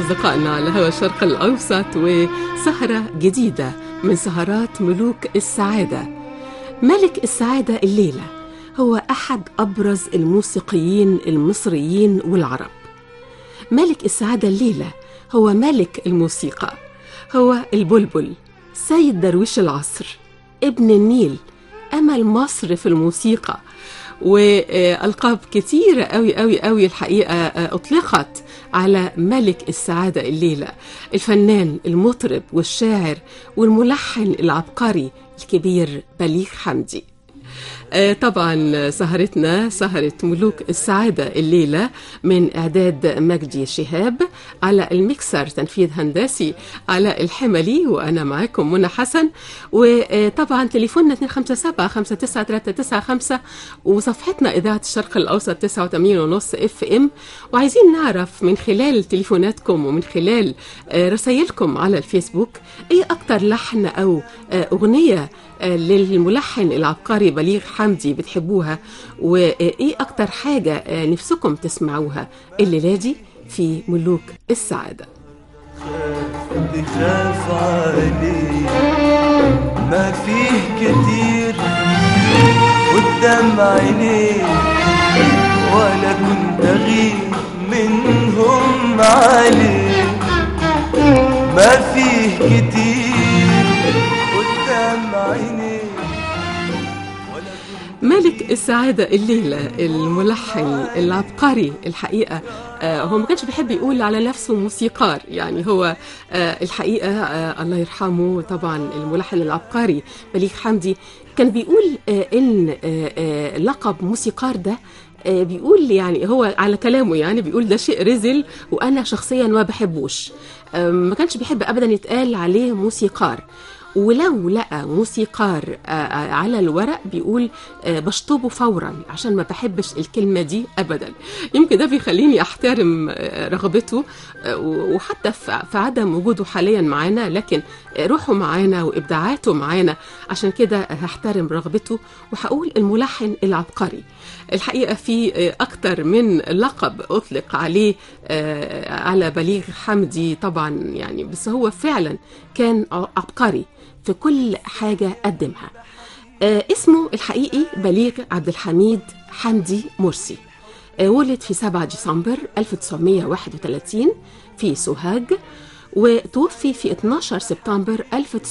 أصدقائنا على هوا الشرق الأوسط وسهرة جديدة من سهرات ملوك السعادة ملك السعادة الليلة هو أحد أبرز الموسيقيين المصريين والعرب ملك السعادة الليلة هو ملك الموسيقى هو البلبل سيد درويش العصر ابن النيل أمل مصر في الموسيقى والقاب كتيره قوي قوي قوي الحقيقه اطلقت على ملك السعاده الليله الفنان المطرب والشاعر والملحن العبقري الكبير بليغ حمدي طبعا سهرتنا سهرة ملوك السعادة الليلة من إعداد مجدي شهاب على الميكسر تنفيذ هندسي على الحملي وأنا معاكم منى حسن وطبعا تليفوننا 257 59395 وصفحتنا إذاعة الشرق الأوسط 89 ونص اف ام وعايزين نعرف من خلال تليفوناتكم ومن خلال رسائلكم على الفيسبوك ايه أكتر لحن أو أغنية للملحن العبقري بليغ حمدي بتحبوها وايه اكتر حاجة نفسكم تسمعوها الليلة دي في ملوك السعادة تخاف عليه ما فيه كتير قدام عينيه ولا كنت اغيب منهم عليه ما فيه كتير قدام عينيه ملك السعادة الليلة الملحن العبقري الحقيقة آه هو ما كانش بيحب يقول على نفسه موسيقار يعني هو آه الحقيقة آه الله يرحمه طبعا الملحن العبقري بليغ حمدي كان بيقول إن لقب موسيقار ده بيقول يعني هو على كلامه يعني بيقول ده شيء رزل وانا شخصيا ما بحبوش ما كانش بيحب ابدا يتقال عليه موسيقار ولو لقى موسيقار على الورق بيقول بشطبه فورا عشان ما بحبش الكلمة دي أبدا يمكن ده بيخليني أحترم رغبته وحتى في عدم وجوده حاليا معانا لكن روحه معانا وإبداعاته معانا عشان كده هحترم رغبته وهقول الملحن العبقري الحقيقة في أكتر من لقب أطلق عليه على بليغ حمدي طبعا يعني بس هو فعلا كان عبقري في كل حاجة قدمها آه اسمه الحقيقي بليغ عبد الحميد حمدي مرسي آه ولد في 7 ديسمبر 1931 في سوهاج وتوفي في 12 سبتمبر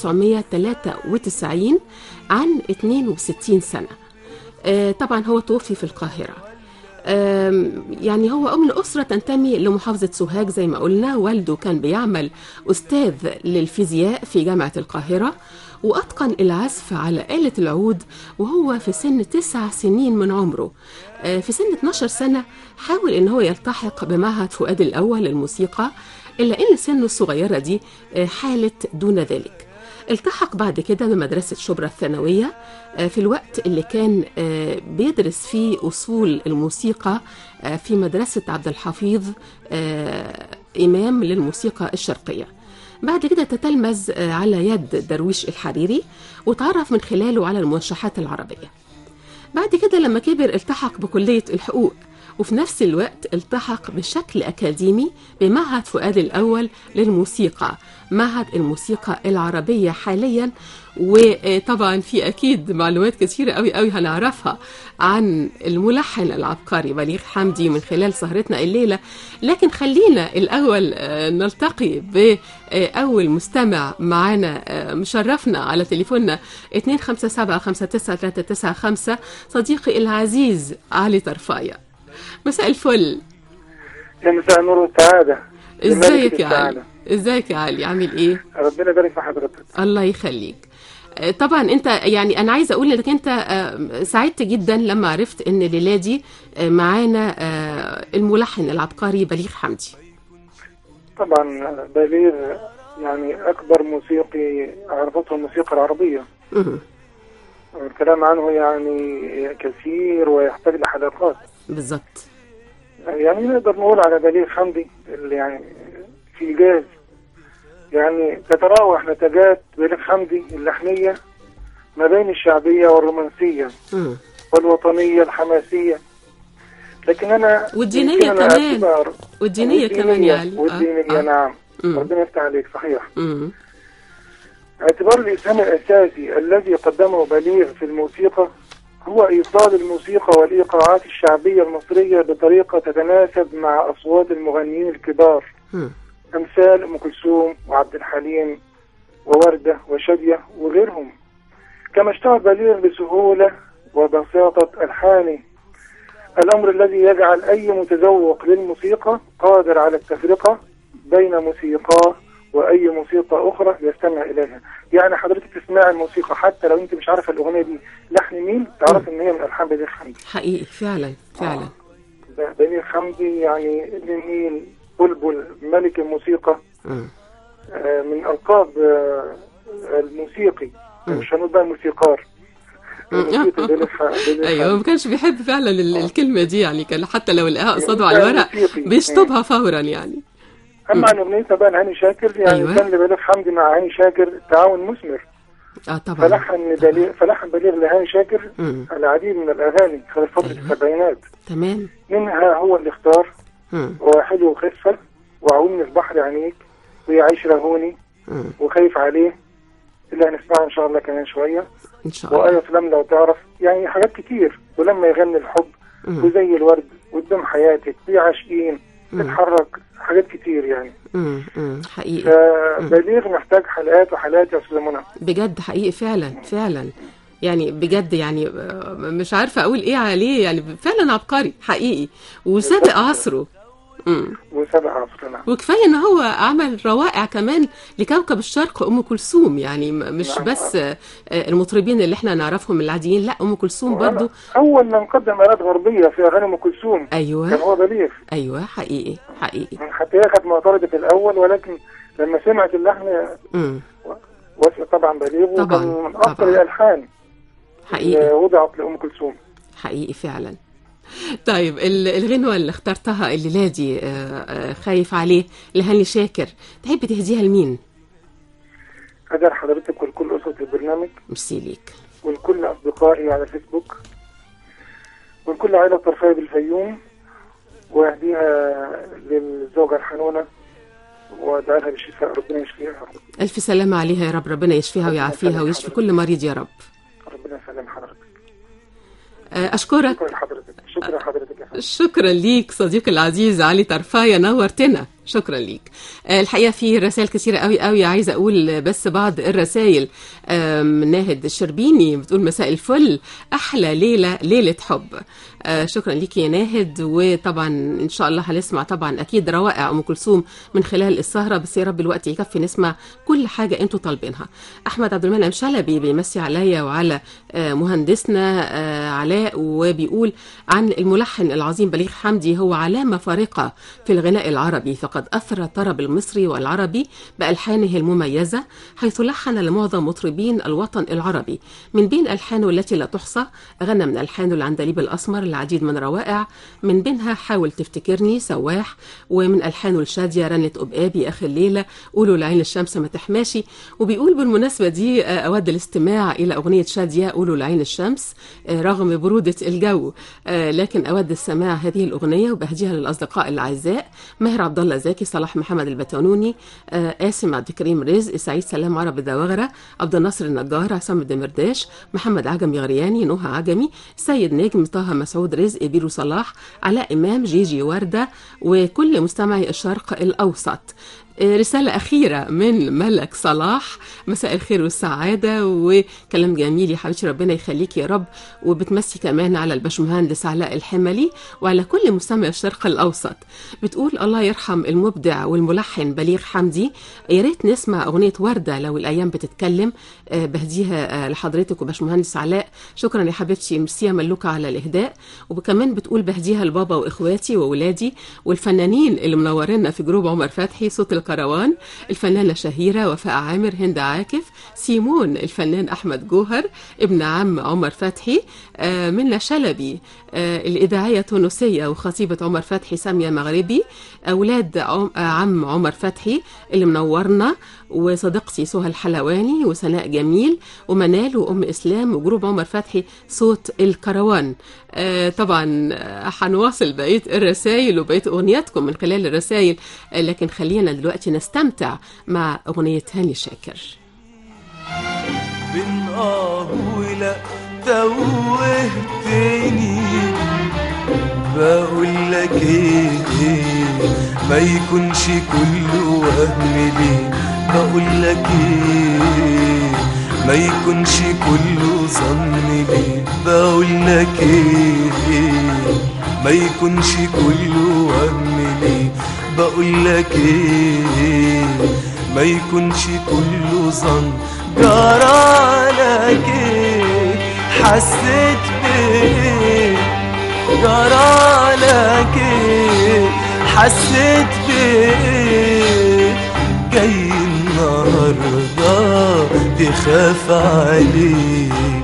1993 عن 62 سنة آه طبعا هو توفي في القاهرة يعني هو من أسرة تنتمي لمحافظة سوهاج زي ما قلنا والده كان بيعمل أستاذ للفيزياء في جامعة القاهرة وأتقن العزف على آلة العود وهو في سن تسع سنين من عمره في سن 12 سنة حاول إن هو يلتحق بمعهد فؤاد الأول للموسيقى إلا إن سنه الصغيرة دي حالت دون ذلك التحق بعد كده بمدرسة شبرا الثانوية في الوقت اللي كان بيدرس فيه أصول الموسيقى في مدرسة عبد الحفيظ إمام للموسيقى الشرقية بعد كده تتلمذ على يد درويش الحريري وتعرف من خلاله على الموشحات العربية بعد كده لما كبر التحق بكلية الحقوق وفي نفس الوقت التحق بشكل أكاديمي بمعهد فؤاد الأول للموسيقى معهد الموسيقى العربية حاليا وطبعا في أكيد معلومات كثيرة قوي قوي هنعرفها عن الملحن العبقري بليغ حمدي من خلال سهرتنا الليلة لكن خلينا الأول نلتقي بأول مستمع معانا مشرفنا على تليفوننا 257 صديقي العزيز علي طرفاية مساء الفل يا مساء النور والسعادة ازيك يا علي ازيك يا علي عامل ايه ربنا يبارك في حضرتك الله يخليك طبعا انت يعني انا عايزه اقول انك انت سعدت جدا لما عرفت ان الليله دي معانا الملحن العبقري بليغ حمدي طبعا بليغ يعني اكبر موسيقي عرفته الموسيقى العربيه والكلام عنه يعني كثير ويحتاج لحلقات بالظبط يعني نقدر نقول على بليغ حمدي اللي يعني في جاز يعني تتراوح نتاجات بليغ حمدي اللحنية ما بين الشعبية والرومانسية والوطنية الحماسية لكن أنا والدينية كمان والدينية كمان يعني والدينية آه. نعم مم. ربنا يفتح عليك صحيح مم. اعتبار الإسهام الأساسي الذي قدمه بليغ في الموسيقى هو إيصال الموسيقى والإيقاعات الشعبية المصرية بطريقة تتناسب مع أصوات المغنيين الكبار مم. أمثال أم كلثوم وعبد الحليم ووردة وشادية وغيرهم كما اشتهر بليغ بسهولة وبساطة ألحانه الأمر الذي يجعل أي متذوق للموسيقى قادر على التفرقة بين موسيقاه وأي موسيقى أخرى يستمع إليها يعني حضرتك تسمع الموسيقى حتى لو أنت مش عارفة الأغنية دي لحن مين تعرف إن هي من ألحان بليغ حمدي حقيقي فعلا فعلا بليغ حمدي يعني ابن النيل بلبل ملك الموسيقى مم. آه، من ألقاب آه، الموسيقي مم. مش هنقول بقى الموسيقار الموسيقي بليغ ح- بليغ ايوه حمدي. ما كانش بيحب فعلا ال- الكلمة دي يعني كان حتى لو لقاها قصاده يعني على الورق موسيقي. بيشطبها فورا يعني أما عن أغنيتها بقى لهاني شاكر يعني أيوة. كان لبليغ حمدي مع هاني شاكر تعاون مثمر اه طبعا فلحن بليغ فلحن بليغ لهاني شاكر مم. العديد من الأغاني خلال فترة أيوة. السبعينات تمام منها هو اللي اختار مم. وحلو وخفة وعوني في بحر عينيك ويعيش رهوني مم. وخايف عليه اللي هنسمعها ان شاء الله كمان شويه ان شاء الله وآية فلام لو تعرف يعني حاجات كتير ولما يغني الحب مم. وزي الورد قدام حياتك في عاشقين مم. تتحرك حاجات كتير يعني مم. مم. حقيقي فبليغ محتاج حلقات وحلقات يا استاذ منى بجد حقيقي فعلا فعلا يعني بجد يعني آه، مش عارفه اقول ايه عليه يعني فعلا عبقري حقيقي وسابق عصره مم. وسبع عصرنا وكفايه ان هو عمل روائع كمان لكوكب الشرق ام كلثوم يعني م- مش نعم. بس آه، آه، المطربين اللي احنا نعرفهم العاديين لا ام كلثوم برضو اول من قدم آلات غربيه في اغاني ام كلثوم كان ايوه هو بليغ ايوه حقيقي حقيقي حتى هي كانت معترضه في الاول ولكن لما سمعت اللحن امم وافق طبعا بليغ طبعاً، وكان من افضل طبعاً. الالحان اللي حقيقي وضعت لام كلثوم حقيقي فعلا طيب ال- الغنوة اللي اخترتها الليلة دي آه، آه، خايف عليه لهاني شاكر تحب تهديها لمين؟ أدعى حضرتك ولكل أسرة البرنامج ميرسي ليك ولكل أصدقائي على الفيسبوك ولكل عائلة طرفية بالفيوم وأهديها للزوجة الحنونة وأدعي لها بالشفاء ربنا يشفيها ألف سلامة عليها يا رب ربنا يشفيها ويعافيها ويشفي كل مريض يا رب ربنا يسلم حضرتك آه، أشكرك شكرا لحضرتك شكرا لحضرتك يا فندم شكرا ليك صديقي العزيز علي طرفاية نورتنا شكرا ليك آه، الحقيقة في رسائل كثيرة قوي قوي عايزة أقول بس بعض الرسائل آم، ناهد الشربيني بتقول مساء الفل أحلى ليلة ليلة حب آه، شكرا ليك يا ناهد وطبعا إن شاء الله هنسمع طبعا أكيد روائع أم كلثوم من خلال السهرة بس يا رب الوقت يكفي نسمع كل حاجة أنتوا طالبينها أحمد عبد المنعم شلبي بيمسي عليا وعلى آه، مهندسنا آه، علاء وبيقول عن الملحن العظيم بليغ حمدي هو علامة فارقة في الغناء العربي فقد أثر الطرب المصري والعربي بألحانه المميزة حيث لحن لمعظم مطربين الوطن العربي من بين ألحانه التي لا تحصى غنى من ألحانه العندليب الأسمر العديد من روائع من بينها حاول تفتكرني سواح ومن ألحانه الشادية رنت أبقابي آخر الليلة قولوا لعين الشمس ما تحماشي وبيقول بالمناسبة دي آه، أود الاستماع إلى أغنية شادية قولوا لعين الشمس آه، رغم برودة الجو آه، لكن أود السماع هذه الأغنية وبهديها للأصدقاء الأعزاء ماهر عبد الله زكي صلاح محمد البتونوني آه، قاسم عبد الكريم رزق سعيد سلام عرب الدواغرة عبد الناصر النجار عصام الدمرداش محمد عجمي غرياني نهى عجمي سيد نجم طه مسعود رزق بيرو صلاح علاء إمام جيجي وردة وكل مستمعي الشرق الأوسط آه، رسالة أخيرة من ملك صلاح مساء الخير والسعادة وكلام جميل يا حبيبتي ربنا يخليك يا رب وبتمسي كمان على الباشمهندس علاء الحملي وعلى كل مستمع الشرق الأوسط بتقول الله يرحم المبدع والملحن بليغ حمدي يا ريت نسمع أغنية وردة لو الأيام بتتكلم آه، بهديها آه، لحضرتك وباشمهندس علاء شكرا يا حبيبتي ميرسي يا ملوكة على الإهداء وكمان بتقول بهديها لبابا وإخواتي وولادي والفنانين اللي منورينا في جروب عمر فتحي صوت القاهرة الكروان الفنانة شهيرة وفاء عامر هند عاكف سيمون الفنان أحمد جوهر ابن عم عمر فتحي آه، منى شلبي آه، الإذاعية التونسية وخطيبة عمر فتحي سامية مغربي أولاد عم, آه، عم عمر فتحي اللي منورنا وصديقتي سهى الحلواني وسناء جميل ومنال وأم إسلام وجروب عمر فتحي صوت الكروان آه، طبعا آه، هنواصل بقية الرسائل وبقية أغنياتكم من خلال الرسائل آه، لكن خلينا دلوقتي نستمتع مع أغنية هاني شاكر بين اه ولا توهتني بقول لك ايه ما يكونش كله وهم ليه بقول لك ايه ما يكونش كله ظن ليه بقول لك ايه ما يكونش كله وهم ليه بقول لك ايه ما يكونش كله ظن جرالك ايه حسيت بايه جرالك ايه حسيت بايه جاي النهارده تخاف عليك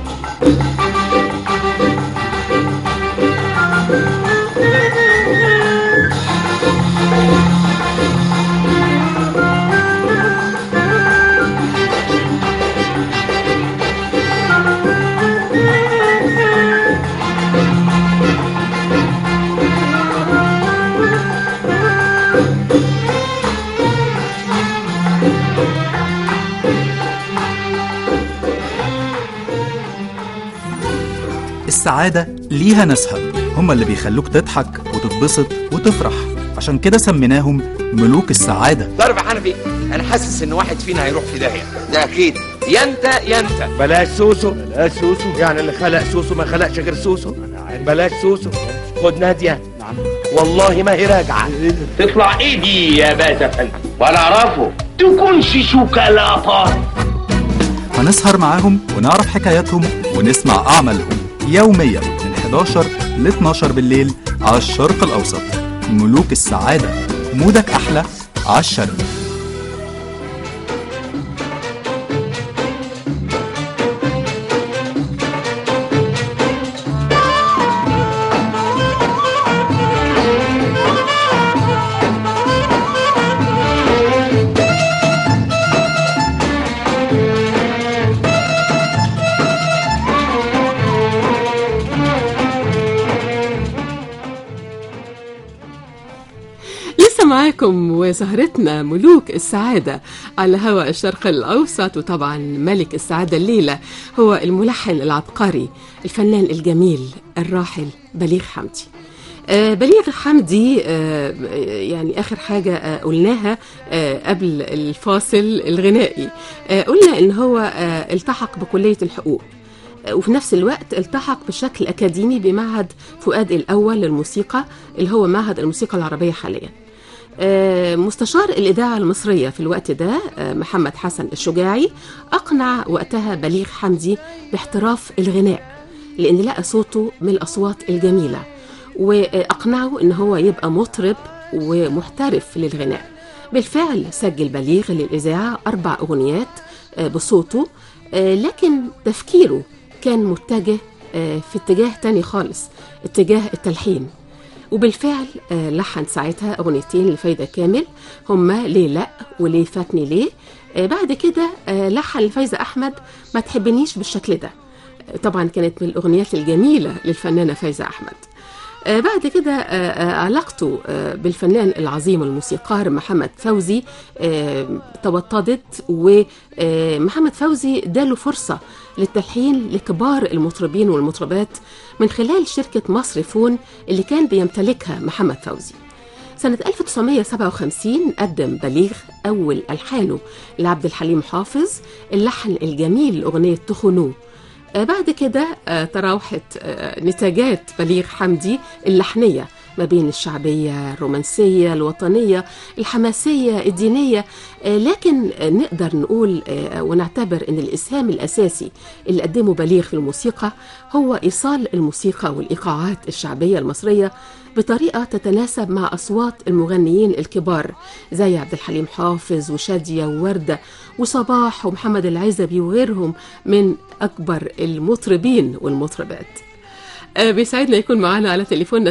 السعادة ليها ناسها هم اللي بيخلوك تضحك وتتبسط وتفرح عشان كده سميناهم ملوك السعادة ضرب حنفي انا حاسس ان واحد فينا هيروح في داهيه ده اكيد يا انت يا انت بلاش سوسو بلاش سوسو يعني اللي خلق سوسو ما خلقش غير سوسو بلاش سوسو خد نادية والله ما هي راجعة تطلع ايه دي يا باشا فندم ولا اعرفه تكونش شوكولاته هنسهر معاهم ونعرف حكاياتهم ونسمع أعمالهم يوميا من 11 ل 12 بالليل على الشرق الأوسط ملوك السعادة مودك أحلى على الشرق لسه معاكم وسهرتنا ملوك السعادة على هواء الشرق الأوسط وطبعا ملك السعادة الليلة هو الملحن العبقري الفنان الجميل الراحل بليغ حمدي آه، بليغ حمدي آه، يعني آخر حاجة آه، قلناها آه، قبل الفاصل الغنائي آه، قلنا إن هو آه، التحق بكلية الحقوق وفي نفس الوقت التحق بشكل أكاديمي بمعهد فؤاد الأول للموسيقى اللي هو معهد الموسيقى العربية حاليا آه، مستشار الإذاعة المصرية في الوقت ده آه، محمد حسن الشجاعي أقنع وقتها بليغ حمدي باحتراف الغناء لأن لقى صوته من الأصوات الجميلة وأقنعه إن هو يبقى مطرب ومحترف للغناء بالفعل سجل بليغ للإذاعة أربع أغنيات آه، بصوته آه، لكن تفكيره كان متجه آه، في اتجاه تاني خالص اتجاه التلحين وبالفعل آه، لحن ساعتها أغنيتين لفايدة كامل هما ليه لأ وليه فاتني ليه آه، بعد كده آه، لحن لفايزة أحمد ما تحبنيش بالشكل ده آه، طبعا كانت من الأغنيات الجميلة للفنانة فايزة أحمد آه، بعد كده آه، آه، علاقته آه، بالفنان العظيم الموسيقار محمد فوزي آه، توطدت ومحمد فوزي اداله فرصة للتلحين لكبار المطربين والمطربات من خلال شركة مصر فون اللي كان بيمتلكها محمد فوزي سنة 1957 قدم بليغ أول ألحانه لعبد الحليم حافظ اللحن الجميل لأغنية تخنوه آه، بعد كده آه، تراوحت آه، نتاجات بليغ حمدي اللحنية ما بين الشعبية الرومانسية الوطنية الحماسية الدينية آه، لكن آه، نقدر نقول آه، ونعتبر أن الإسهام الأساسي اللي قدمه بليغ في الموسيقى هو إيصال الموسيقى والإيقاعات الشعبية المصرية بطريقة تتناسب مع أصوات المغنيين الكبار زي عبد الحليم حافظ وشادية ووردة وصباح ومحمد العزبي وغيرهم من أكبر المطربين والمطربات آه، بيسعدنا يكون معانا على تليفوننا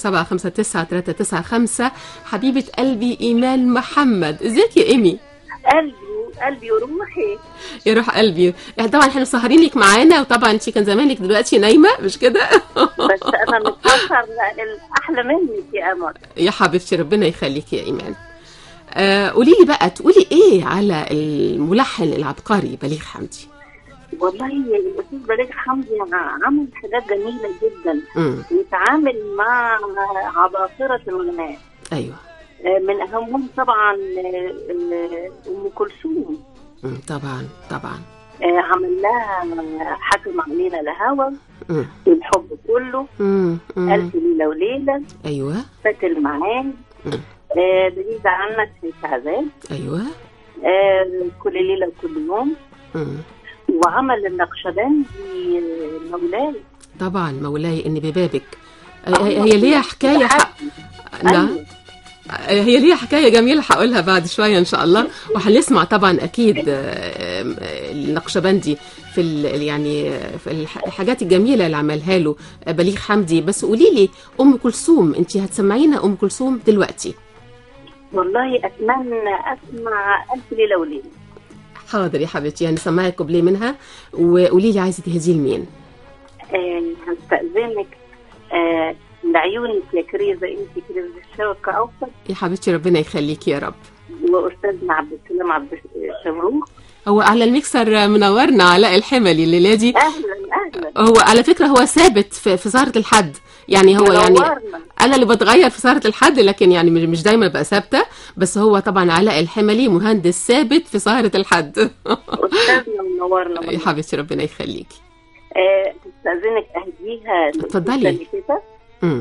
257 حبيبة قلبي إيمان محمد ازيك يا إيمي قلبي قلبي وروحي يا روح قلبي يعني طبعا احنا مسهرين لك معانا وطبعا انت كان زمانك دلوقتي نايمة مش كده بس انا متاخر احلى منك يا قمر يا حبيبتي ربنا يخليك يا إيمان آه قولي لي بقى تقولي ايه على الملحن العبقري بليغ حمدي والله الاستاذ بليغ حمدي عمل حاجات جميله جدا امم ويتعامل مع عباقره الغناء ايوه آه، من اهمهم طبعا آه، آه، ام كلثوم مم. طبعا طبعا آه، عمل لها حكم علينا الهوى مم. الحب كله مم. مم. الف ليله وليله ايوه فات المعاد مم. آه، بعيد عنك في عذاب ايوه آه، كل ليله وكل يوم مم. وعمل النقشبندي آه، مولاي طبعا مولاي اني ببابك هي هي ليها حكايه حق نعم أيوة. هي ليها حكايه جميله هقولها بعد شويه ان شاء الله وهنسمع طبعا اكيد آه، آه، النقشبندي في ال- يعني آه، في الح- الحاجات الجميله اللي عملها له آه، بليغ حمدي بس قولي لي ام كلثوم انت هتسمعينا ام كلثوم دلوقتي والله اتمنى اسمع الف ليله وليله حاضر يا حبيبتي هنسمعك كوبليه منها وقولي لي عايزه تهديه لمين آه، هستأذنك آه، لعيونك يا كريزة انت كريزة الشوكة أوسط يا حبيبتي ربنا يخليكي يا رب وأستاذنا عبد السلام عبد الشمروخ هو على الميكسر منورنا علاء الحملي الليله دي أهلا أهلا هو على فكره هو ثابت في, في سهره الحد يعني هو يعني منورنا. انا اللي بتغير في سهره الحد لكن يعني مش مش دايما ببقى ثابته بس هو طبعا علاء الحملي مهندس ثابت في سهره الحد أستاذنا منورنا يا حبيبتي ربنا يخليكي آه، تستأذنك أهديها اتفضلي. لشتا امم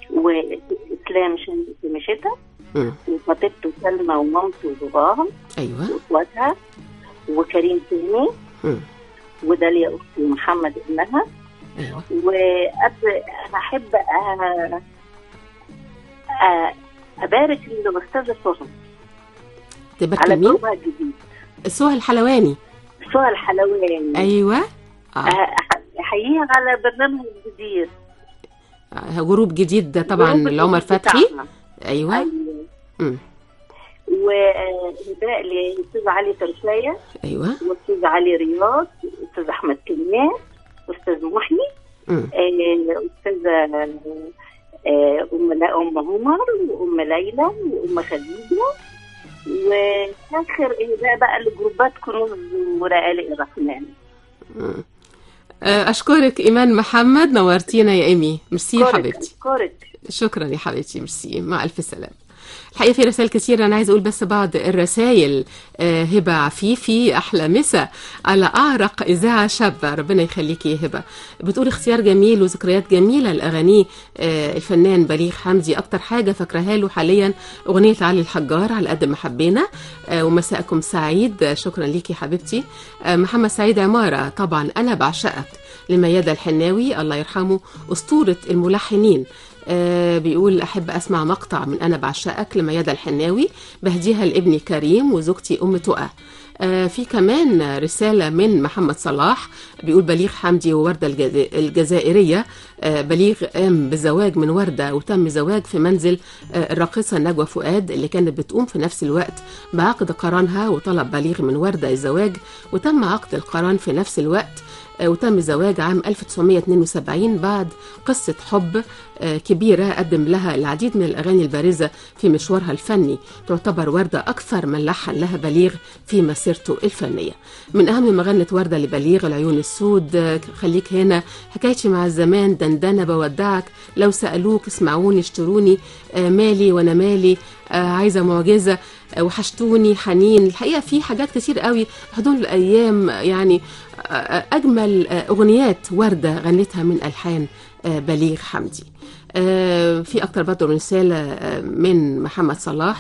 وإسلام شمس شتا امم وخطيبته سلمى ومامته وباباها ايوه وإخواتها وكريم سامي امم وداليا أختي ومحمد ابنها ايوه وأحب أ- أ- أبارك للأستاذة سهى تبارك على مين جوزها الجديد سهى الحلواني سهى الحلواني ايوه أ- آه. أح- أحييها على برنامج الجديد آه، جروب جديد ده طبعا جروب لعمر الجديد فتحي بتاعنا. ايوه أيوة. امم وهداء لأستاذ علي ترشاية ايوه وأستاذ علي رياض أستاذ أحمد كنيان أستاذ محي امم آه، أستاذة آه، أم لا أم عمر وأم ليلى وأم خديجة وآخر إهداء بقى لجروبات كنوز ورقالق الرحمن مم. آه، اشكرك ايمان محمد نورتينا يا ايمي ميرسي يا أشكرك- حبيبتي أشكرك شكرا يا حبيبتي ميرسي مع الف سلامه الحقيقه في رسائل كتير انا عايزه اقول بس بعض الرسائل آه، هبه عفيفي احلى مسا على اعرق اذاعه شابه ربنا يخليكي يا هبه بتقول اختيار جميل وذكريات جميله لاغانيه آه، الفنان بليغ حمدي اكتر حاجه فاكراها له حاليا اغنيه علي الحجار على قد ما حبينا آه، ومساءكم سعيد آه، شكرا ليكي حبيبتي آه، محمد سعيد عماره طبعا انا بعشقك لميادة الحناوي الله يرحمه اسطوره الملحنين آه بيقول أحب أسمع مقطع من أنا بعشقك لميادة الحناوي بهديها لابني كريم وزوجتي أم تقى آه في كمان رسالة من محمد صلاح بيقول بليغ حمدي ووردة الجز- الجزائرية آه بليغ قام بزواج من وردة وتم زواج في منزل آه الراقصة نجوى فؤاد اللي كانت بتقوم في نفس الوقت بعقد قرانها وطلب بليغ من وردة الزواج وتم عقد القران في نفس الوقت آه، وتم الزواج عام 1972 بعد قصة حب آه، كبيرة قدم لها العديد من الأغاني البارزة في مشوارها الفني تعتبر وردة أكثر من لحن لها بليغ في مسيرته الفنية من أهم ما غنت وردة لبليغ العيون السود آه، خليك هنا حكايتي مع الزمان دندنة بودعك لو سألوك اسمعوني اشتروني آه، مالي وأنا مالي آه، عايزة معجزة آه، وحشتوني حنين الحقيقة في حاجات كتير قوي حضور الأيام آه، يعني آه، أجمل آه، أغنيات وردة غنتها من ألحان آه، بليغ حمدي آه، في أكتر برضه من رسالة آه، من محمد صلاح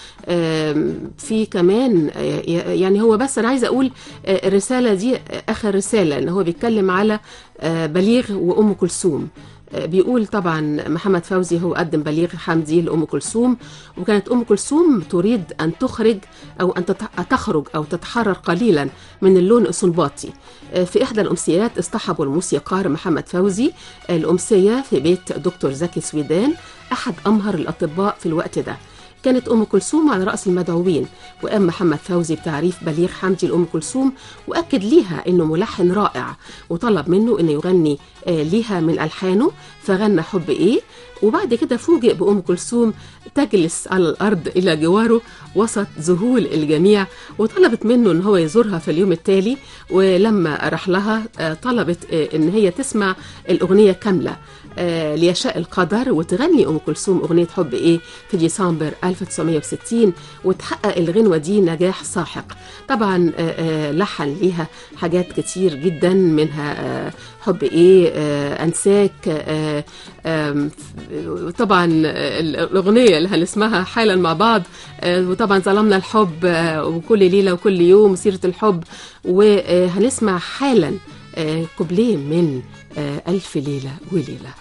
وفي كمان آه، يعني هو بس أنا عايزة أقول آه، الرسالة دي آه، آخر رسالة إن هو بيتكلم على آه، بليغ وأم كلثوم آه، بيقول طبعا محمد فوزي هو قدم بليغ حمدي لأم كلثوم وكانت أم كلثوم تريد أن تخرج أو أن تت- تخرج أو تتحرر قليلا من اللون السنباطي آه، في إحدى الأمسيات اصطحبوا الموسيقار محمد فوزي الأمسية في بيت دكتور زكي سويدان أحد أمهر الأطباء في الوقت ده كانت أم كلثوم على رأس المدعوين وقام محمد فوزي بتعريف بليغ حمدي لأم كلثوم وأكد ليها إنه ملحن رائع وطلب منه إنه يغني آه، ليها من ألحانه فغنى حب إيه وبعد كده فوجئ بأم كلثوم تجلس على الأرض إلى جواره وسط ذهول الجميع وطلبت منه إن هو يزورها في اليوم التالي ولما راح لها آه، طلبت آه، إن هي تسمع الأغنية كاملة آه، ليشاء القدر وتغني ام كلثوم اغنيه حب ايه في ديسمبر 1960 وتحقق الغنوه دي نجاح ساحق طبعا آه، آه، لحن ليها حاجات كتير جدا منها آه، حب ايه آه، انساك آه، آم، ف- طبعا آه، الاغنيه اللي هنسمعها حالا مع بعض آه، وطبعا ظلمنا الحب آه، وكل ليله وكل يوم سيره الحب وهنسمع حالا آه، كوبليه من آه، ألف ليلة وليلة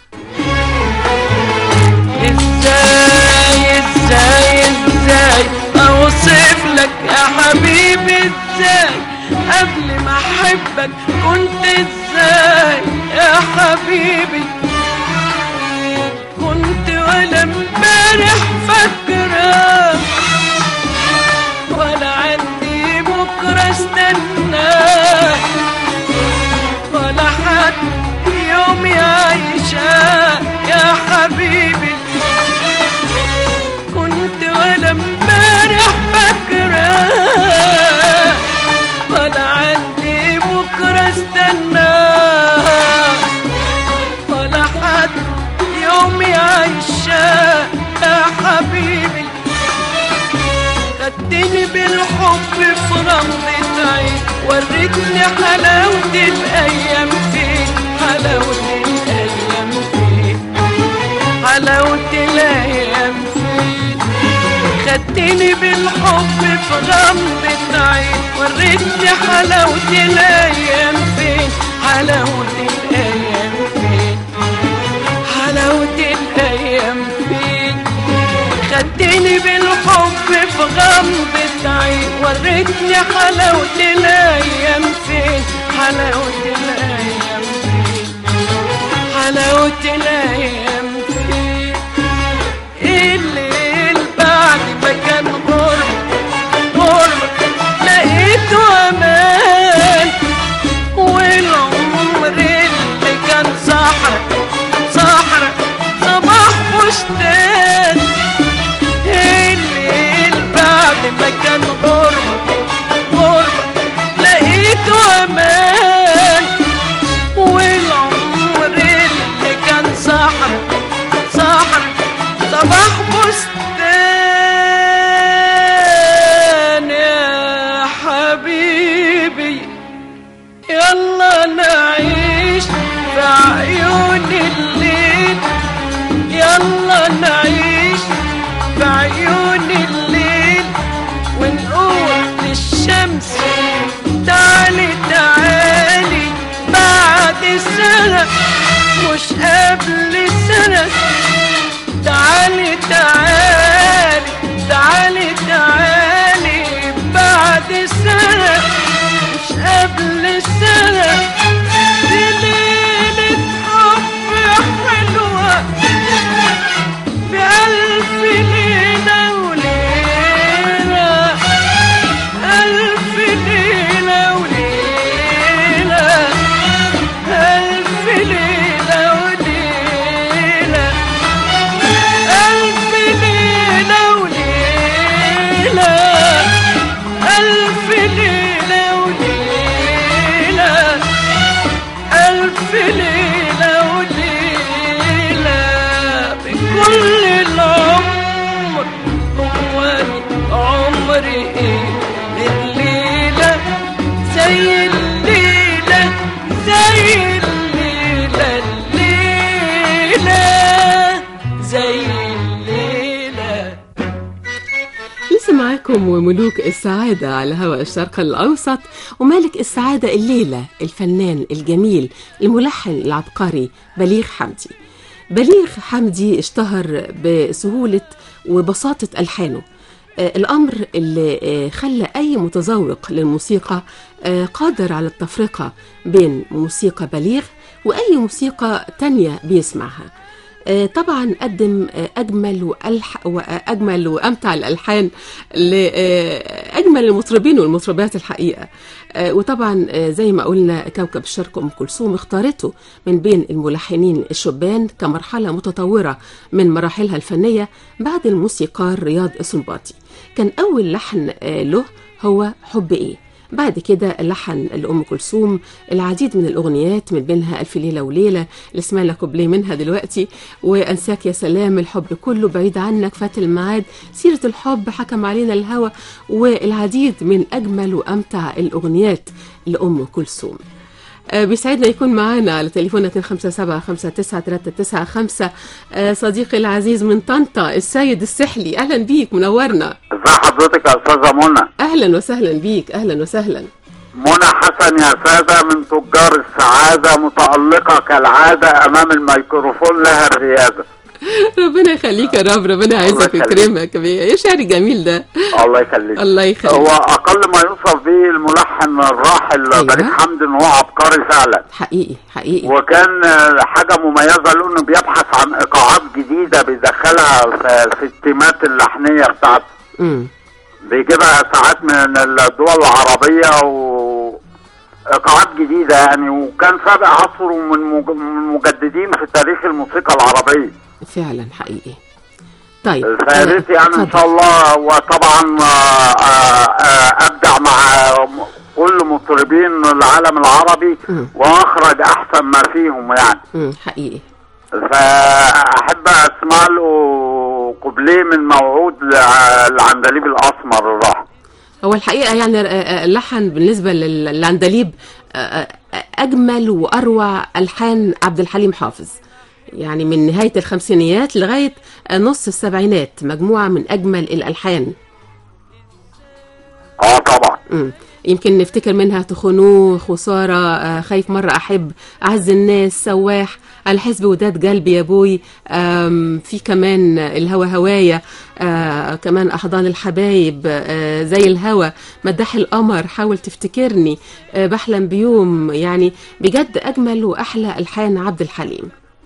ازاي ازاي ازاي اوصف لك يا حبيبي ازاي قبل ما احبك كنت ازاي يا حبيبي كنت ولا امبارح فاكرة ولا عندي بكرة استناك ولا حد يوم يعيشها يا حبيبي كنت ولا امبارح فاكرة ولا عندي بكرة استناها ولا حد يوم يعيشها يا حبيبي خدتني بالحب في رمضة عين وريتني حلاوة الأيام فين حلاوة الأيام فين حلاوة الأيام فين خدتني بالحب في غمضة عين وريتني حلاوة الأيام فين حلاوة الأيام فين حلاوة الأيام فين خدتني بالحب في غمضة عين وريتني حلاوة الأيام فين حلاوة الأيام فين حلاوة الأيام فين الليل بعد ما كان غرب غرب لقيته أمان والعمر اللي كان صحرا صحرا صباح بستان الليل بعد ما كان غربة غربة لقيته أمان والعمر اللي كان صحرا صحرا صباح بستان يا حبيبي يلا نعيش في عيون الليل يلا نعيش في عيون الليل ونقول للشمس تعالي تعالي بعد سنة مش قبل سنة تعالي تعالي تعالي تعالي بعد سنة مش قبل سنة دي ليلة حب حلوة بألف ليلة وليلة ألف ليلة وليلة ألف ليلة وليلة ألف ليلة وليلة ألف ليلة وليلة ألف ليلة وليلة بكل العمر هو عمري إيه الليلة زي الليلة زي الليلة الليلة زي الليلة لسه معاكم وملوك السعادة على هواء الشرق الأوسط ومالك السعادة الليلة الفنان الجميل الملحن العبقري بليغ حمدي بليغ حمدي اشتهر بسهولة وبساطة ألحانه آه، الأمر اللي آه، خلى أي متذوق للموسيقى آه، قادر على التفرقة بين موسيقى بليغ وأي موسيقى تانية بيسمعها آه، طبعا قدم آه، أجمل وألح وأجمل وأمتع الألحان لأجمل المطربين والمطربات الحقيقة آه، وطبعا آه، زي ما قلنا كوكب الشرق أم كلثوم اختارته من بين الملحنين الشبان كمرحلة متطورة من مراحلها الفنية بعد الموسيقار رياض السنباطي كان أول لحن آه، له هو حب إيه بعد كده لحن لأم كلثوم العديد من الأغنيات من بينها ألف ليلة وليلة اللي سمعنا كوبليه منها دلوقتي وأنساك يا سلام الحب كله بعيد عنك فات الميعاد سيرة الحب حكم علينا الهوى والعديد من أجمل وأمتع الأغنيات لأم كلثوم آه، بيسعدنا يكون معانا على تليفون 257 آه، صديقي العزيز من طنطا السيد السحلي أهلا بيك منورنا ازي حضرتك يا استاذه منى أهلا وسهلا بيك أهلا وسهلا منى حسن يا ساده من تجار السعاده متالقه كالعاده امام الميكروفون لها الرياده ربنا يخليك يا رب ربنا يعزك يخليك. ويكرمك ايه الشعر الجميل ده الله يخليك الله يخليك هو اقل ما يوصف به الملحن الراحل أيوة. بليغ حمدي ان هو عبقري فعلا حقيقي حقيقي وكان آه، حاجه مميزه له انه بيبحث عن ايقاعات جديده بيدخلها في في التيمات اللحنيه بتاعته امم بيجيبها ساعات من الدول العربية و ايقاعات جديدة يعني وكان سابق عصره من مج- من المجددين في تاريخ الموسيقى العربية فعلا حقيقي طيب فيا ريت يعني ان اتفضل. شاء الله وطبعا آه، آه، آه، ابدع مع م- كل مطربين العالم العربي مم. واخرج احسن ما فيهم يعني امم حقيقي فاحب اسمع له قبليه من موعود لع- العندليب الاسمر الراحل هو الحقيقه يعني آه، آه، اللحن بالنسبه لل- للعندليب آه، آه، اجمل واروع الحان عبد الحليم حافظ يعني من نهايه الخمسينيات لغايه آه، نص السبعينات مجموعه من اجمل الالحان اه طبعا مم. يمكن نفتكر منها تخنوه خسارة آه، خايف مرة أحب أعز الناس سواح على حسب وداد قلبي يا بوي آم، في كمان الهوى هوايا آه، كمان أحضان الحبايب آه، زي الهوى مداح القمر حاول تفتكرني آه، بحلم بيوم يعني بجد أجمل وأحلى ألحان عبد الحليم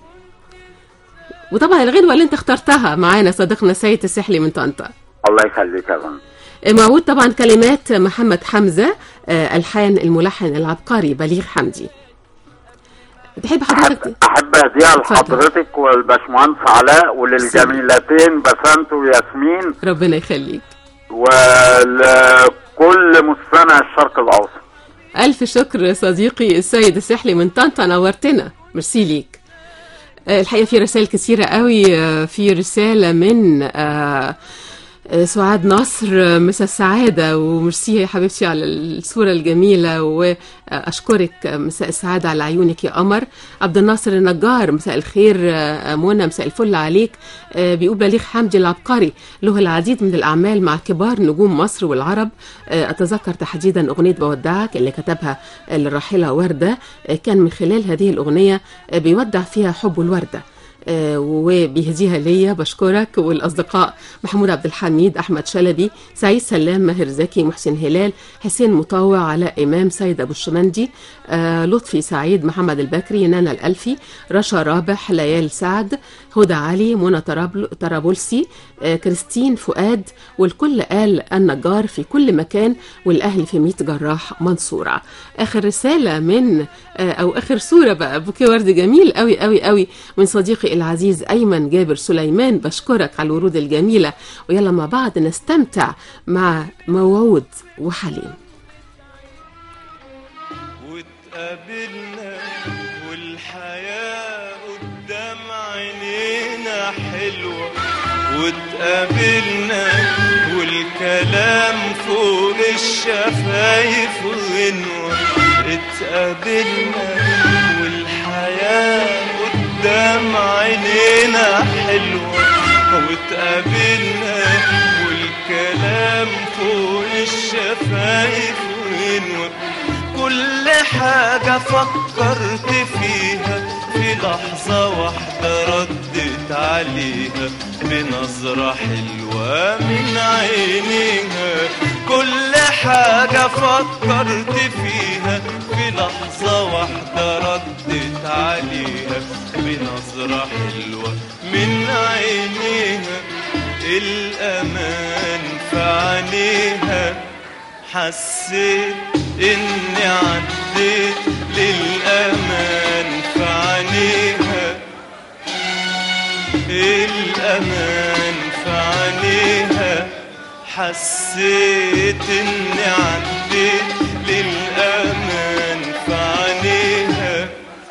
وطبعا الغنوة اللي انت اخترتها معانا صديقنا سيد السحلي من طنطا الله يخليك يا فندم موجود طبعا كلمات محمد حمزة آه، ألحان الملحن العبقري بليغ حمدي تحب حضرتك احب احب اهديها اتفضل. لحضرتك والباشمهندس علاء وللجميلتين بسنت وياسمين ربنا يخليك ولكل مستمع الشرق الاوسط ألف شكر صديقي السيد السحلي من طنطا نورتنا ميرسي ليك آه، الحقيقة في رسائل كثيرة قوي آه، في رسالة من آه، آه، سعاد نصر آه، مسا السعادة وميرسي يا حبيبتي على الصورة الجميلة وأشكرك آه، مساء السعادة على عيونك يا قمر عبد الناصر النجار مساء الخير آه، منى مساء الفل عليك آه، بيقول بليغ حمدي العبقري له العديد من الأعمال مع كبار نجوم مصر والعرب آه، أتذكر تحديدا أغنية بودعك اللي كتبها للراحلة وردة آه، كان من خلال هذه الأغنية آه، بيودع فيها حب الوردة آه، وبيهديها ليا بشكرك والاصدقاء محمود عبد الحميد احمد شلبي سعيد سلام ماهر زكي محسن هلال حسين مطاوع علاء امام سيد ابو الشمندي آه، لطفي سعيد محمد البكري نانا الالفي رشا رابح ليال سعد هدى علي منى طرابل- طرابلسي آه، كريستين فؤاد والكل قال النجار في كل مكان والاهل في ميت جراح منصوره اخر رساله من آه، او اخر صوره بقى بوكيه ورد جميل قوي قوي قوي من صديقي العزيز ايمن جابر سليمان بشكرك على الورود الجميله ويلا مع بعض نستمتع مع موعود وحليم واتقابلنا والحياة قدام عينينا حلوة واتقابلنا والكلام فوق الشفايف غنوة اتقابلنا والحياة قدام عينينا حلوة واتقابلنا والكلام فوق الشفايف غنوة كل حاجة فكرت فيها في لحظة واحدة ردت عليها بنظرة حلوة من عينيها كل حاجة فكرت فيها في لحظة واحدة ردت عليها بنظرة حلوة من عينيها الأمان في عينيها حسيت إني عديت للأمان في عينيها الأمان في عينيها حسيت إني عديت للأمان في عينيها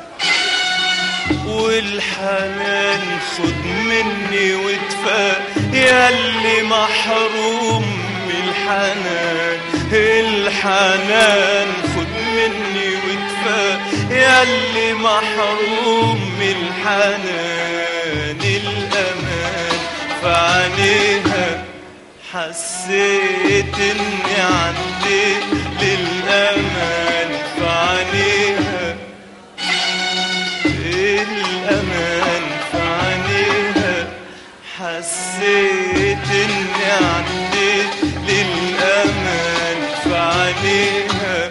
والحنان خد مني وادفى ياللي محروم من الحنان الحنان خد مني وادفى ياللي محروم من الحنان الأمان في عينيها حسيت اني عديت للأمان في عينيها الأمان في عينيها حسيت إني عديت للأمان في عينيها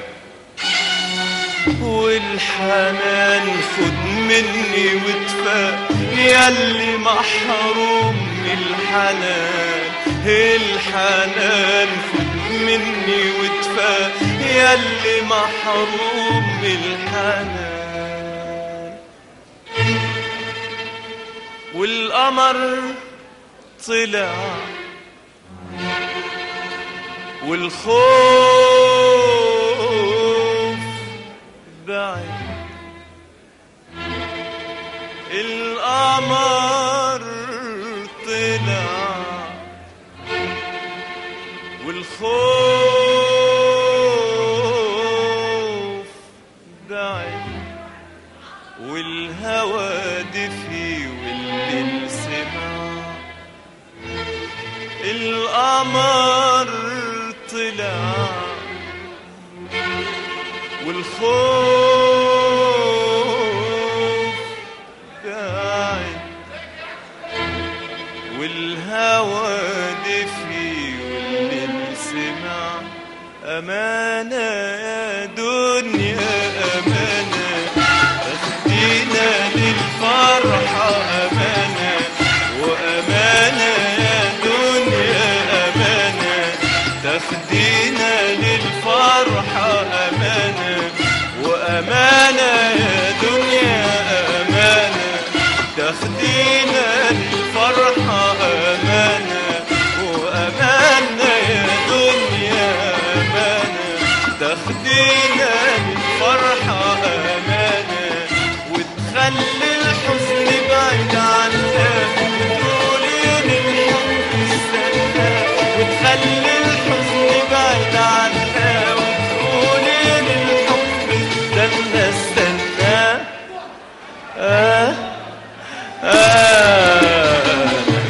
والحنان خد مني وادفى ياللي محروم من الحنان الحنان خد مني وادفى ياللي محروم من الحنان والقمر طلع والخوف بعد القمر طلع والخوف بعد والهوى دفي والليل سمع القمر طلع والخوف بعد والهوى دفي والليل سمع أمانة يا دنيا أمانة تاخدينا للفرحة أمانة وأمانة يا دنيا أمانة تاخدينا للفرحة أمانة وأمانة يا دنيا أمانة تاخدينا للفرحة أمانة وأمانة يا دنيا أمانة تاخدينا للفرحة أمانة وتخلي الحزن بعيد عنا وتقولي للحب استنى وتخلي الحزن بعيد عنا وتقولي للحب استنى استنى آه آه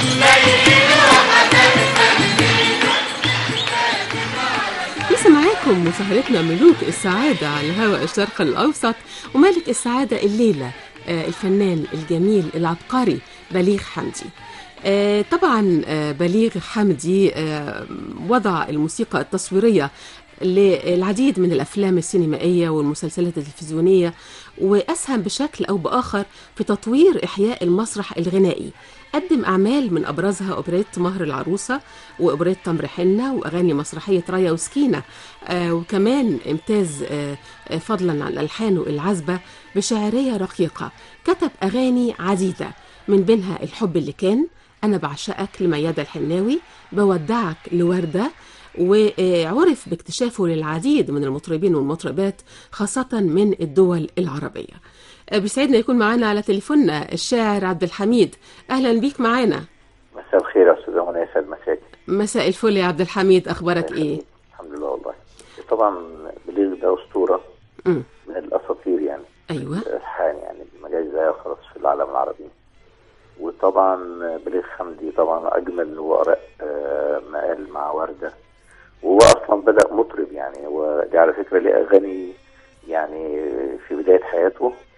لسه معاكم مسهرتنا ملوك السعادة على هواء الشرق الأوسط وملك السعادة الليلة آه، الفنان الجميل العبقري بليغ حمدي آه، طبعا آه، بليغ حمدي آه، وضع الموسيقى التصويرية للعديد من الأفلام السينمائية والمسلسلات التلفزيونية وأسهم بشكل أو بآخر في تطوير إحياء المسرح الغنائي قدم أعمال من أبرزها أوبريت مهر العروسة وأوبريت تمر حنة وأغاني مسرحية رايا وسكينة آه وكمان امتاز آه آه، فضلا عن ألحانه العذبة بشعرية رقيقة كتب أغاني عديدة من بينها الحب اللي كان أنا بعشقك لميادة الحناوي بودعك لوردة وعرف باكتشافه للعديد من المطربين والمطربات خاصة من الدول العربية آه، بيسعدنا يكون معانا على تليفوننا الشاعر عبد الحميد أهلا بيك معانا مساء الخير يا استاذ منى يسعد مساك مساء الفل يا عبد الحميد أخبارك إيه؟ الحمد لله والله طبعا بليغ ده اسطوره مم. من الاساطير يعني أيوة الالحان يعني ما جاش زيها خلاص في العالم العربي وطبعا بليغ حمدي طبعا اجمل وارق آه، ما قال مع ورده وهو اصلا بدا مطرب يعني ودي على فكره ليه اغاني يعني في بدايه حياته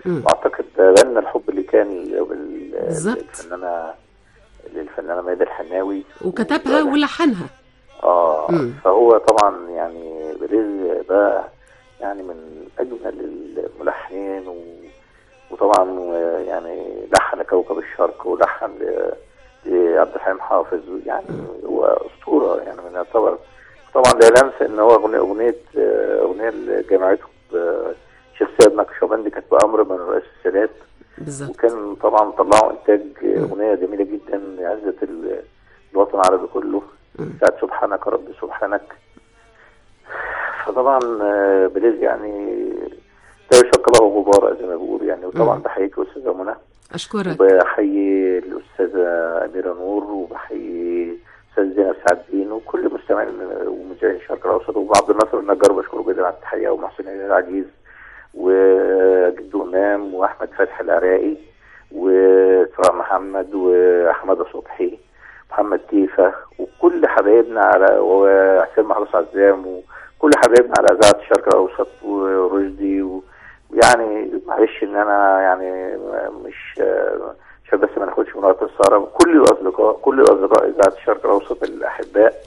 مم. واعتقد غنى الحب اللي كان لل- بالظبط. للفنانه للفنانه ميادة الحناوي وكتبها ولحنها اه مم. فهو طبعا يعني بليز ده يعني من اجمل الملحنين و... وطبعا آه، يعني لحن كوكب الشرق ولحن ل- لعبد الحليم حافظ يعني هو اسطوره يعني من يعتبر طبعا لا ننسى ان هو اغنيه اغنيه آه، اغنيه اللي جمعته بشيخ سيد نقشبندي كانت بامر من رئيس السادات بالظبط وكان طبعا طلعوا انتاج اغنيه جميله جدا عزت ال- الوطن العربي كله بتاعت سبحانك يا رب سبحانك فطبعا آه، بليز يعني لا يشق له غبار زي ما بيقولوا يعني وطبعا مم. بحييك استاذه منى اشكرك وبحيي الاستاذه اميره نور وبحيي استاذ زينب سعد الدين وكل مستمعين ومذيعين الشرق الاوسط وعبد الناصر النجار بشكره جدا على التحيه ومحسن العجيز وجدو امام واحمد فتحي العراقي واسراء محمد واحمد صبحي محمد تيفا وكل حبايبنا على وحسين محروس عزام وكل حبايبنا على اذاعه الشرق الاوسط ورشدي و- ويعني معلش ان انا يعني مش عشان بس ما ناخدش من وقت السهره كل الاصدقاء كل الاصدقاء اذاعه الشرق الاوسط الاحباء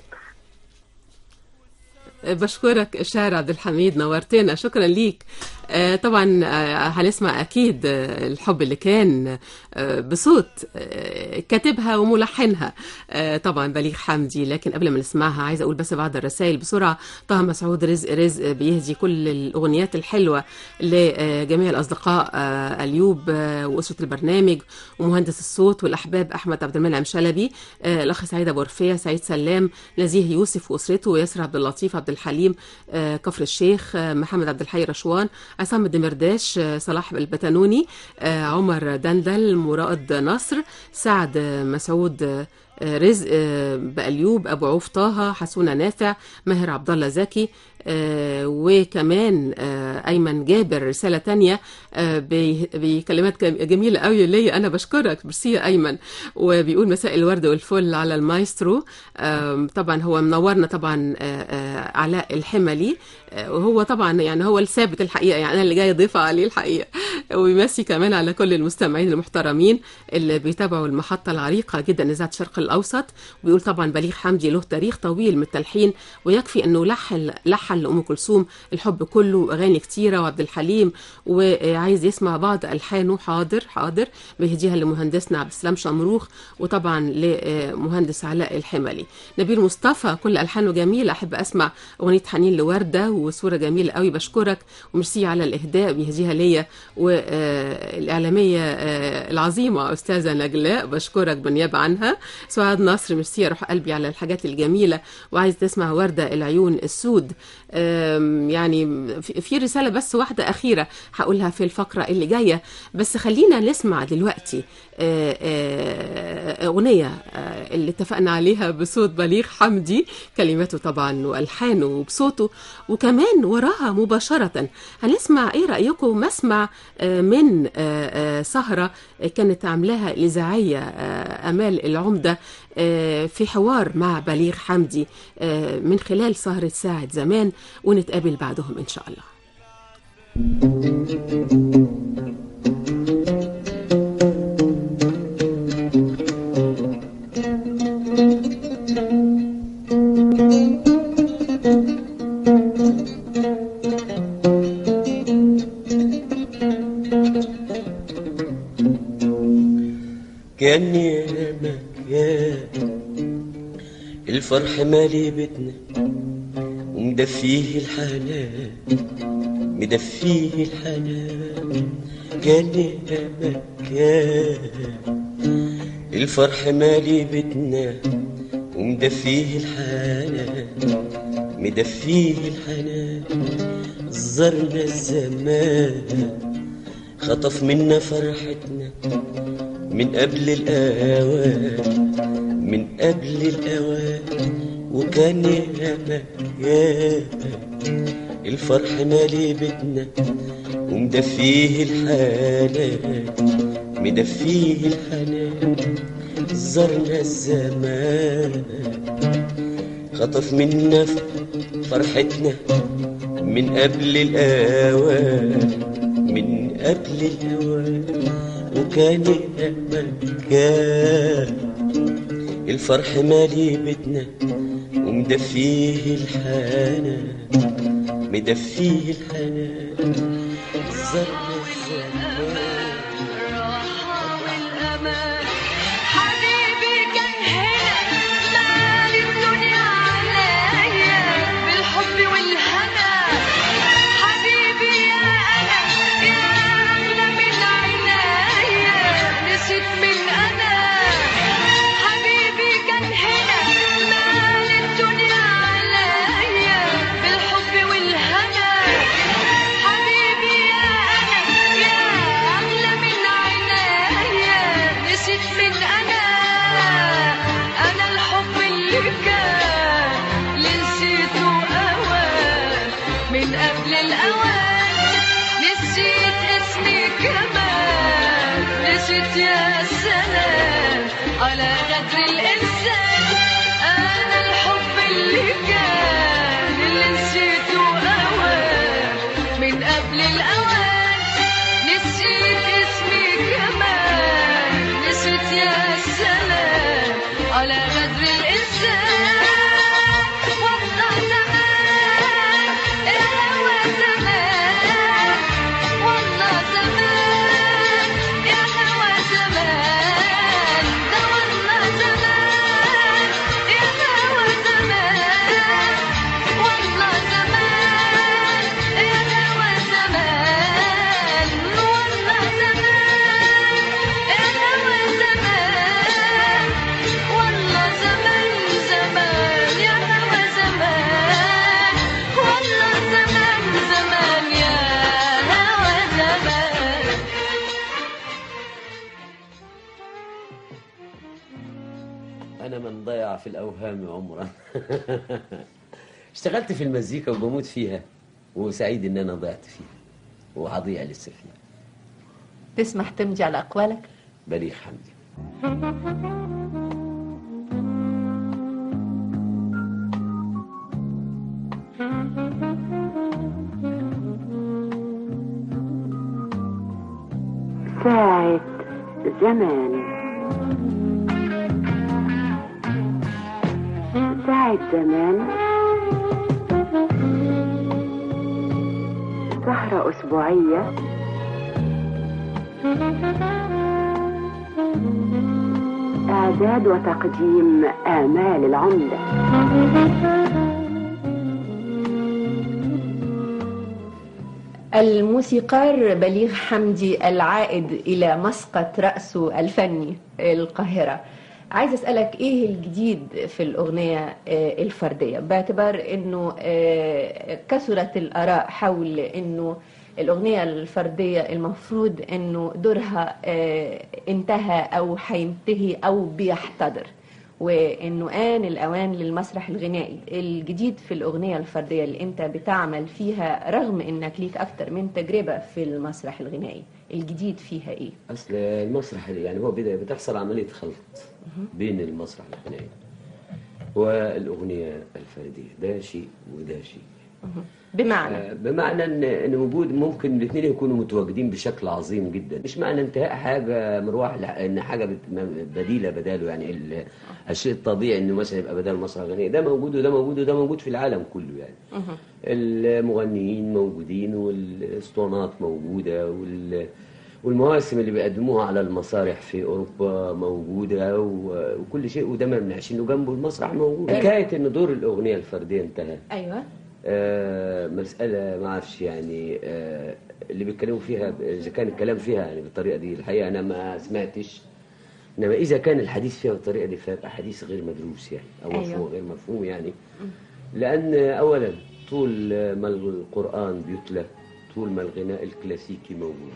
بشكرك الشاعر عبد الحميد نورتنا شكرا ليك آه، طبعا آه، هنسمع اكيد آه، الحب اللي كان آه، بصوت آه، كاتبها وملحنها آه، طبعا بليغ حمدي لكن قبل ما نسمعها عايزه اقول بس بعض الرسائل بسرعه طه مسعود رزق رزق بيهدي كل الاغنيات الحلوه لجميع الاصدقاء آه، ايوب آه، واسره البرنامج ومهندس الصوت والاحباب احمد عبد المنعم شلبي آه، الاخ سعيد ابو رفيع سعيد سلام نزيه يوسف واسرته وياسر عبد اللطيف عبد الحليم آه، كفر الشيخ آه، محمد عبد الحي رشوان عصام الدمرداش آه، صلاح البتنوني آه، عمر دندل مراد نصر سعد آه، مسعود آه، آه، رزق آه، بأليوب أبو عوف طه حسونة نافع ماهر عبد الله زكي آه، وكمان آه، أيمن جابر رسالة تانية آه، ب- بكلمات جم- جميلة قوي ليا أنا بشكرك ميرسي يا أيمن وبيقول مساء الورد والفل على المايسترو آم، طبعا هو منورنا طبعا آه، آه، علاء الحملي آه، وهو طبعا يعني هو الثابت الحقيقة يعني أنا اللي جاية ضيفة عليه الحقيقة ويمسي كمان على كل المستمعين المحترمين اللي بيتابعوا المحطة العريقة جدا إذاعة الشرق الأوسط وبيقول طبعا بليغ حمدي له تاريخ طويل من التلحين ويكفي أنه لحن لحن لأم كلثوم الحب كله وأغاني كتيرة وعبد الحليم وعايز يسمع بعض ألحانه حاضر حاضر بيهديها لمهندسنا عبد السلام شمروخ وطبعا لمهندس علاء الحملي نبيل مصطفى كل ألحانه جميلة أحب أسمع أغنية حنين لوردة وصورة جميلة قوي بشكرك وميرسي على الإهداء بيهديها ليا والإعلامية العظيمة أستاذة نجلاء بشكرك بالنيابة عنها سعاد نصر ميرسي يا روح قلبي على الحاجات الجميلة وعايز تسمع وردة العيون السود أم، يعني في في رسالة بس واحدة أخيرة هقولها في الفقرة اللي جاية بس خلينا نسمع دلوقتي آه، آه، أغنية آه، اللي اتفقنا عليها بصوت بليغ حمدي كلماته طبعا وألحانه وبصوته وكمان وراها مباشرة هنسمع إيه رأيكم مسمع آه، من آه، آه، سهرة كانت عاملاها الإذاعية آه، أمال العمدة آه، في حوار مع بليغ حمدي آه، من خلال سهرة ساعة زمان ونتقابل بعدهم إن شاء الله كان يامك يا الفرح مالي بيتنا ومدفيه الحنان مدفيه الحنان كان يامك يا الفرح مالي بيتنا ومدفيه الحنان مدفيه الحنان زرنا الزمان خطف منا فرحتنا من قبل الأوان من قبل الأوان وكان ياما ياما الفرح مالي بيتنا ومدفيه الحنان مدفيه الحنان زرنا الزمان خطف منا فرحتنا من قبل الأوان من قبل الهوى وكان الأمل كان الفرح مالي بيتنا ومدفيه الحنان مدفيه الحنان زرنا حبيبي كان هنا مال الدنيا عليا بالحب والهنا حبيبي يا انا يا اغلى من عينيا نسيت من انا حبيبي كان هنا مال الدنيا عليا بالحب والهنا حبيبي يا انا يا اغلى من عينيا نسيت من انا انا الحب اللي كان اللي نسيته اوان من قبل الاوان نسيت اسمي كمان نسيت يا سلام على غدر الانسان انا الحب اللي كان اللي نسيته اوان من قبل الاوان نسيت اسمي كمان نسيت يا سلام على غدر الانسان والله زمان الهوى زمان والله زمان يا هوى زمان ده والله زمان يا هوى زمان والله زمان يا هوى زمان والله زمان يا هوى زمان والله زمان زمان يا هوى زمان والله زمان زمان يا هوى زمان أنا من ضيع في الأوهام عمرا اشتغلت في المزيكا وبموت فيها وسعيد إن أنا ضيعت فيها وهضيع لسه فيها تسمح تمجي على أقوالك بليغ حمدي ساعة زمان ساعة زمان سهرة أسبوعية إعداد وتقديم آمال العمدة الموسيقار بليغ حمدي العائد إلى مسقط رأسه الفني القاهرة عايز أسألك إيه الجديد في الأغنية آه، الفردية باعتبار أنه آه، كثرت الآراء حول أنه الأغنية الفردية المفروض أنه دورها آه، انتهى أو هينتهي أو بيحتضر وانه آن الاوان للمسرح الغنائي الجديد في الاغنيه الفرديه اللي انت بتعمل فيها رغم انك ليك اكتر من تجربه في المسرح الغنائي الجديد فيها ايه أصل المسرح يعني هو بدأ بتحصل عملية خلط بين المسرح الغنائي والأغنية الفردية ده شيء وده شيء بمعنى آه، بمعنى ان ان وجود ممكن الاثنين يكونوا متواجدين بشكل عظيم جدا مش معنى انتهاء حاجه مروح لح- ان حاجه بت- م- بديله بداله يعني ال- الشيء الطبيعي انه مثلا يبقى بدل مسرح غنائي ده موجود وده موجود وده موجود في العالم كله يعني المغنيين موجودين والاسطوانات موجوده وال والمواسم اللي بيقدموها على المسارح في اوروبا موجوده و- وكل شيء وده ما يمنعش انه جنبه المسرح موجود حكايه ان دور الاغنيه الفرديه انتهى ايوه آه، مسألة ما اعرفش يعني آه، اللي بيتكلموا فيها إذا كان الكلام فيها يعني بالطريقة دي الحقيقة أنا ما سمعتش إنما إذا كان الحديث فيها بالطريقة دي فيبقى حديث غير مدروس يعني أو أيوة. مفهوم غير مفهوم يعني لأن أولا طول ما القرآن بيتلى طول ما الغناء الكلاسيكي موجود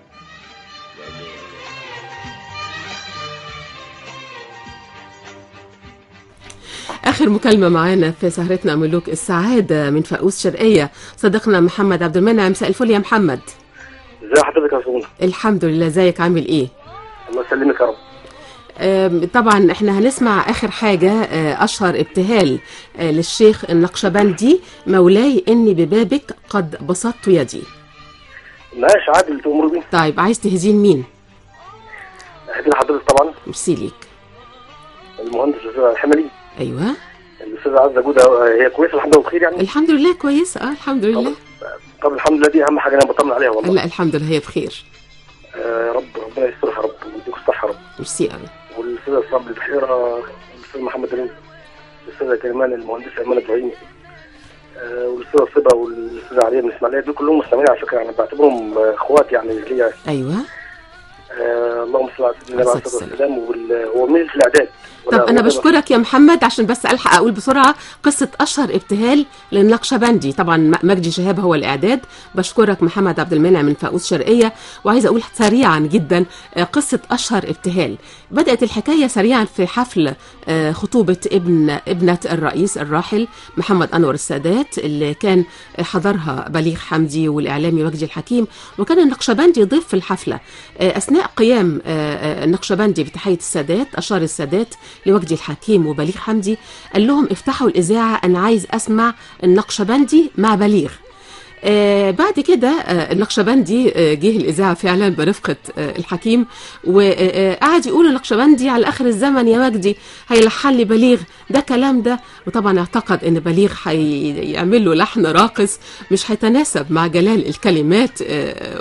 آخر مكالمة معانا في سهرتنا ملوك السعادة من فاقوس شرقية صديقنا محمد عبد المنعم مساء الفل يا محمد ازي حضرتك يا سونا الحمد لله ازيك عامل ايه الله يسلمك يا رب آم، طبعا احنا هنسمع اخر حاجة آه، اشهر ابتهال آه، للشيخ النقشبندي مولاي اني ببابك قد بسطت يدي ماشي عادي اللي تأمروا بيه طيب عايز تهزين مين اهدي لحضرتك طبعا ميرسي ليك المهندس الاستاذ الحملي ايوه الاستاذه عزه جوده آه، هي كويسه الحمد لله بخير يعني الحمد لله كويسه اه الحمد لله طب الحمد لله دي اهم حاجه انا بطمن عليها والله لا الحمد لله هي بخير آه، يا رب ربنا يسترها يا رب ويديك الصحه يا رب ميرسي قوي والاستاذه صبري البحيره الاستاذ محمد رزق الاستاذه كريمان المهندسه ايمان ابراهيم آه، والاستاذه صبا والاستاذه عليا من الاسماعيليه دول كلهم مستمعين على فكره انا بعتبرهم آه، اخوات يعني ليا ايوه آه، اللهم صل على سيدنا النبي عليه الصلاه والسلام وال- هو مين في الاعداد طب انا بشكرك يا محمد عشان بس الحق اقول بسرعه قصه اشهر ابتهال للنقشبندي طبعا م- مجدي شهاب هو الاعداد بشكرك محمد عبد المنعم من فاقوس شرقيه وعايزه اقول سريعا جدا آه، قصه اشهر ابتهال بدات الحكايه سريعا في حفل آه، خطوبه ابن ابنه الرئيس الراحل محمد انور السادات اللي كان حضرها بليغ حمدي والاعلامي وجدي الحكيم وكان النقشبندي ضيف في الحفله آه، اثناء قيام آه، آه، النقشبندي بتحيه السادات اشار السادات لوجدي الحكيم وبليغ حمدي قال لهم افتحوا الاذاعه انا عايز اسمع النقشبندي مع بليغ آه بعد كده آه النقشبندي آه جه الإذاعة فعلا برفقة آه الحكيم وقعد يقول النقشبندي على آخر الزمن يا مجدي هيلحن لي بليغ ده كلام ده وطبعا اعتقد ان بليغ هيعمل له لحن راقص مش هيتناسب مع جلال الكلمات آه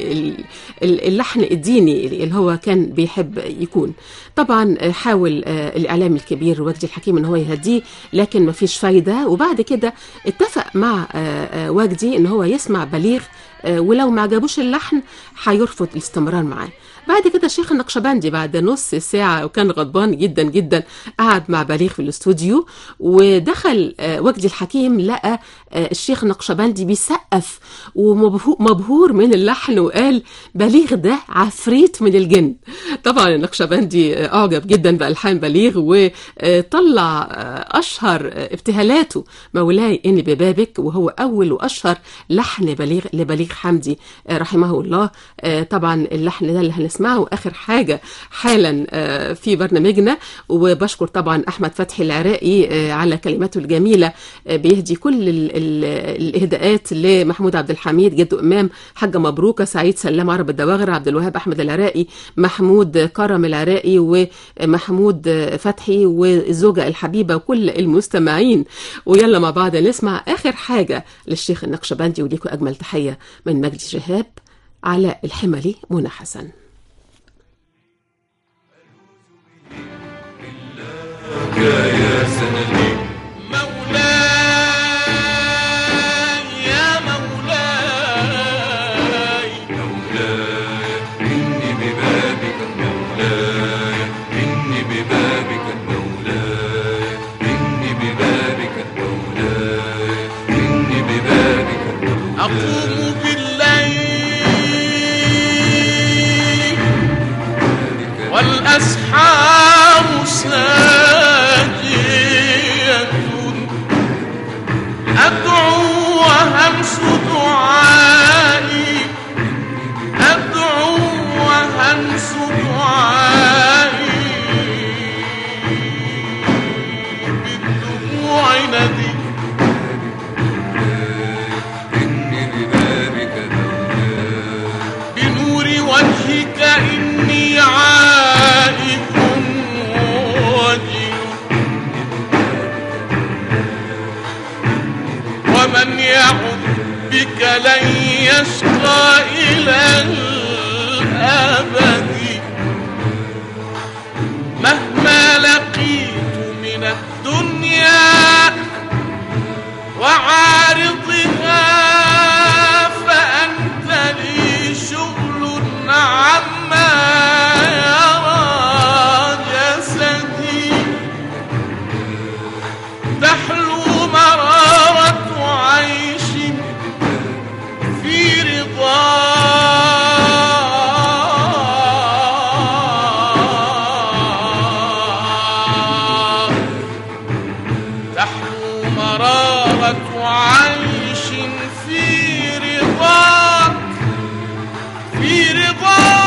واللحن الديني اللي هو كان بيحب يكون طبعا آه حاول آه الإعلامي الكبير وجدي الحكيم ان هو يهديه لكن مفيش فايدة وبعد كده اتفق مع آه آه وجدي ان هو يسمع بليغ آه، ولو ما عجبوش اللحن هيرفض الاستمرار معاه بعد كده الشيخ النقشبندي بعد نص ساعة وكان غضبان جدا جدا قعد مع بليغ في الاستوديو ودخل آه، وجدي الحكيم لقى آه، الشيخ النقشبندي بيسقف ومبهور من اللحن وقال بليغ ده عفريت من الجن طبعا النقشبندي آه، أعجب جدا بألحان بليغ وطلع آه، أشهر آه، ابتهالاته مولاي إني ببابك وهو أول وأشهر لحن بليغ لبليغ حمدي آه، رحمه الله آه، طبعا اللحن ده اللي هنسمعه آخر حاجة حالا آه، في برنامجنا وبشكر طبعا أحمد فتحي العراقي آه، على كلماته الجميلة آه، بيهدي كل ال- ال- الإهداءات لمحمود عبد الحميد جد إمام حاجة مبروكة سعيد سلام عرب الدواغر عبد الوهاب أحمد العراقي محمود كرم العراقي ومحمود فتحي والزوجة الحبيبة وكل المستمعين ويلا مع بعض نسمع آخر حاجة للشيخ النقشبندي وليكم أجمل تحية من مجدي شهاب على الحملي منى حسن يا سندي مولاي يا مولاي مولاي إني ببابك مولاي إني ببابك مولاي إني ببابك مولاي إني ببابك أقوم بالليل والأسحار ساجية أدعو وهمس دعائي أدعو وهمس دعائي بالدموع ندي بنور وجهك إني عائف وجل ومن يعد بك لن يشقى إلى الأبد مهما لقيت من الدنيا وعارضها فأنت لي شغل عما يرى جسدي تحلو مرارة عيش في رضا تحلو مرارة عيش في رضاك في رضاك